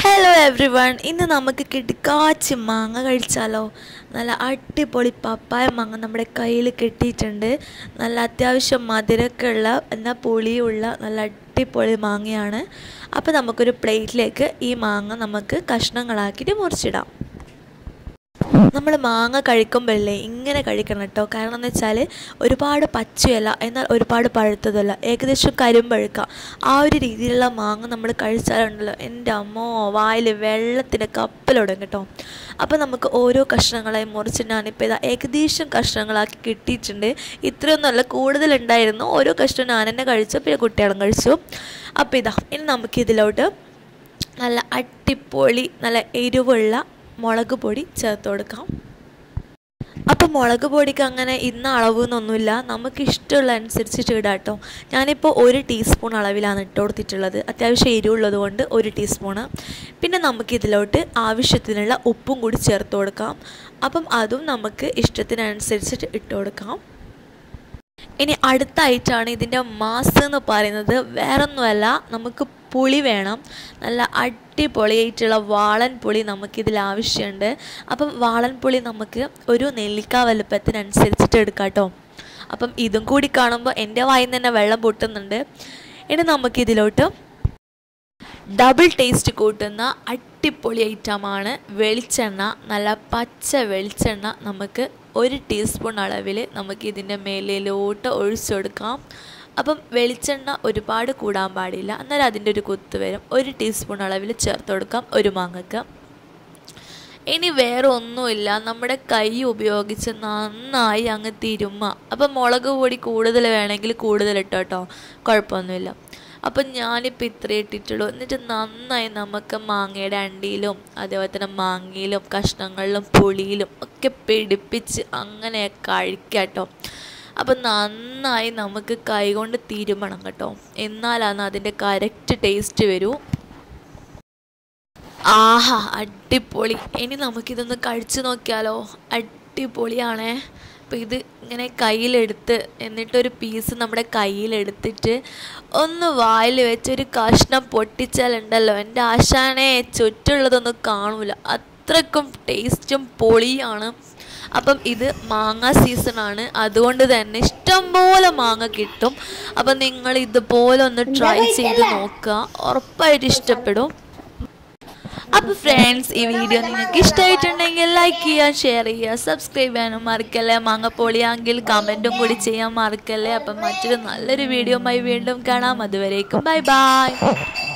hello every one ഇന്ന് നമുക്ക് കിടക്കാച്ചി മാങ്ങ കഴിച്ചാലോ നല്ല അടിപൊളി പപ്പായ മാങ്ങ നമ്മുടെ കയ്യിൽ കിട്ടിയിട്ടുണ്ട് നല്ല അത്യാവശ്യം മധുരമൊക്കെ ഉള്ള എന്നാൽ പുളിയുള്ള നല്ല അടിപൊളി മാങ്ങയാണ് അപ്പോൾ നമുക്കൊരു പ്ലേറ്റിലേക്ക് ഈ മാങ്ങ നമുക്ക് കഷ്ണങ്ങളാക്കിയിട്ട് മുറിച്ചിടാം നമ്മൾ മാങ്ങ കഴിക്കുമ്പോഴല്ലേ ഇങ്ങനെ കഴിക്കണം കേട്ടോ കാരണം എന്ന് വെച്ചാൽ ഒരുപാട് പച്ചയല്ല എന്നാൽ ഒരുപാട് പഴുത്തതല്ല ഏകദേശം കരിമ്പഴുക്ക ആ ഒരു രീതിയിലുള്ള മാങ്ങ നമ്മൾ കഴിച്ചാലുണ്ടല്ലോ എൻ്റെ അമ്മോ വായിൽ വെള്ളത്തിൻ്റെ കപ്പലുടങ്ങും കേട്ടോ അപ്പോൾ നമുക്ക് ഓരോ കഷ്ണങ്ങളായി മുറിച്ച് ഞാനിപ്പോൾ ഇതാ ഏകദേശം കഷ്ണങ്ങളാക്കി കിട്ടിയിട്ടുണ്ട് ഇത്രയൊന്നുമല്ല കൂടുതലുണ്ടായിരുന്നു ഓരോ കഷ്ണം ഞാൻ തന്നെ കഴിച്ചു പിന്നെ കുട്ടികളും കഴിച്ചു അപ്പോൾ ഇതാ ഇനി നമുക്കിതിലോട്ട് നല്ല അടിപൊളി നല്ല എരിവുള്ള മുളക് പൊടി ചേർത്ത് കൊടുക്കാം അപ്പോൾ മുളക് പൊടിക്ക് അങ്ങനെ ഇന്ന അളവെന്നൊന്നുമില്ല നമുക്ക് ഇഷ്ടമുള്ള അനുസരിച്ചിട്ട് ഇടാം കേട്ടോ ഞാനിപ്പോൾ ഒരു ടീസ്പൂൺ അളവിലാണ് ഇട്ട് കൊടുത്തിട്ടുള്ളത് അത്യാവശ്യം എരിവുള്ളത് കൊണ്ട് ഒരു ടീസ്പൂണ് പിന്നെ നമുക്കിതിലോട്ട് ആവശ്യത്തിനുള്ള ഉപ്പും കൂടി ചേർത്ത് കൊടുക്കാം അപ്പം അതും നമുക്ക് ഇഷ്ടത്തിനനുസരിച്ചിട്ട് ഇട്ട് കൊടുക്കാം ഇനി അടുത്തായിട്ടാണ് ഇതിൻ്റെ മാസ് എന്ന് പറയുന്നത് വേറൊന്നുമല്ല നമുക്ക് പുളി വേണം നല്ല അടിപൊളിയായിട്ടുള്ള വാളൻ പുളി നമുക്കിതിൽ ആവശ്യമുണ്ട് അപ്പം വാളൻ പുളി നമുക്ക് ഒരു നെല്ലിക്ക വലുപ്പത്തിനനുസരിച്ചിട്ട് എടുക്കാം കേട്ടോ അപ്പം ഇതും കൂടി കാണുമ്പോൾ എൻ്റെ വായിൽ നിന്ന് തന്നെ വെള്ളം പൊട്ടുന്നുണ്ട് ഇനി നമുക്കിതിലോട്ട് ഡബിൾ ടേസ്റ്റ് കൂട്ടുന്ന അടിപൊളി ഐറ്റമാണ് വെളിച്ചെണ്ണ നല്ല പച്ച വെളിച്ചെണ്ണ നമുക്ക് ഒരു ടീസ്പൂൺ അളവിൽ നമുക്ക് ഇതിൻ്റെ മേലിലോട്ട് ഒഴിച്ചെടുക്കാം അപ്പം വെളിച്ചെണ്ണ ഒരുപാട് കൂടാൻ പാടില്ല അന്നേരം അതിൻ്റെ ഒരു കുത്ത് വരും ഒരു ടീസ്പൂൺ അളവിൽ ചേർത്ത് കൊടുക്കാം ഒരു മാങ്ങക്ക് ഇനി വേറെ ഒന്നുമില്ല നമ്മുടെ കൈ ഉപയോഗിച്ച് നന്നായി അങ്ങ് തിരുമ്മ അപ്പം മുളക് പൊടി കൂടുതൽ വേണമെങ്കിൽ കൂടുതൽ ഇട്ടോ കേട്ടോ കുഴപ്പമൊന്നുമില്ല അപ്പം ഞാനിപ്പോൾ ഇത്രേ ഇട്ടിട്ടുള്ളൂ എന്നിട്ട് നന്നായി നമുക്ക് മാങ്ങയുടെ അണ്ടിയിലും അതേപോലെ തന്നെ മാങ്ങയിലും കഷ്ണങ്ങളിലും പുളിയിലും ഒക്കെ പിടിപ്പിച്ച് അങ്ങനെ കഴിക്കാം കേട്ടോ അപ്പം നന്നായി നമുക്ക് കൈകൊണ്ട് തിരുമണം കേട്ടോ എന്നാലാണ് അതിൻ്റെ കറക്റ്റ് ടേസ്റ്റ് വരൂ ആഹാ അടിപൊളി ഇനി നമുക്കിതൊന്ന് കഴിച്ചു നോക്കിയാലോ അടിപൊളിയാണേ അപ്പോൾ ഇത് ഇങ്ങനെ കയ്യിലെടുത്ത് എന്നിട്ടൊരു പീസ് നമ്മുടെ കയ്യിലെടുത്തിട്ട് ഒന്ന് വായിൽ വെച്ച് ഒരു കഷ്ണം പൊട്ടിച്ചാലുണ്ടല്ലോ എൻ്റെ ആശാനെ ചുറ്റുള്ളതൊന്നും കാണൂല അത്രക്കും ടേസ്റ്റും പൊളിയാണ് അപ്പം ഇത് മാങ്ങ സീസണാണ് അതുകൊണ്ട് തന്നെ ഇഷ്ടംപോലെ മാങ്ങ കിട്ടും അപ്പം നിങ്ങൾ ഇതുപോലെ ഒന്ന് ട്രൈ ചെയ്ത് നോക്കുക ഉറപ്പായിട്ട് ഇഷ്ടപ്പെടും അപ്പോൾ ഫ്രണ്ട്സ് ഈ വീഡിയോ നിങ്ങൾക്ക് ഇഷ്ടമായിട്ടുണ്ടെങ്കിൽ ലൈക്ക് ചെയ്യുക ഷെയർ ചെയ്യുക സബ്സ്ക്രൈബ് ചെയ്യാനും മറക്കല്ലേ മാങ്ങപ്പൊളിയാണെങ്കിൽ കമൻറ്റും കൂടി ചെയ്യാൻ മറക്കല്ലേ അപ്പം മറ്റൊരു നല്ലൊരു വീഡിയോയുമായി വീണ്ടും കാണാം അതുവരേക്കും ബൈ ബൈ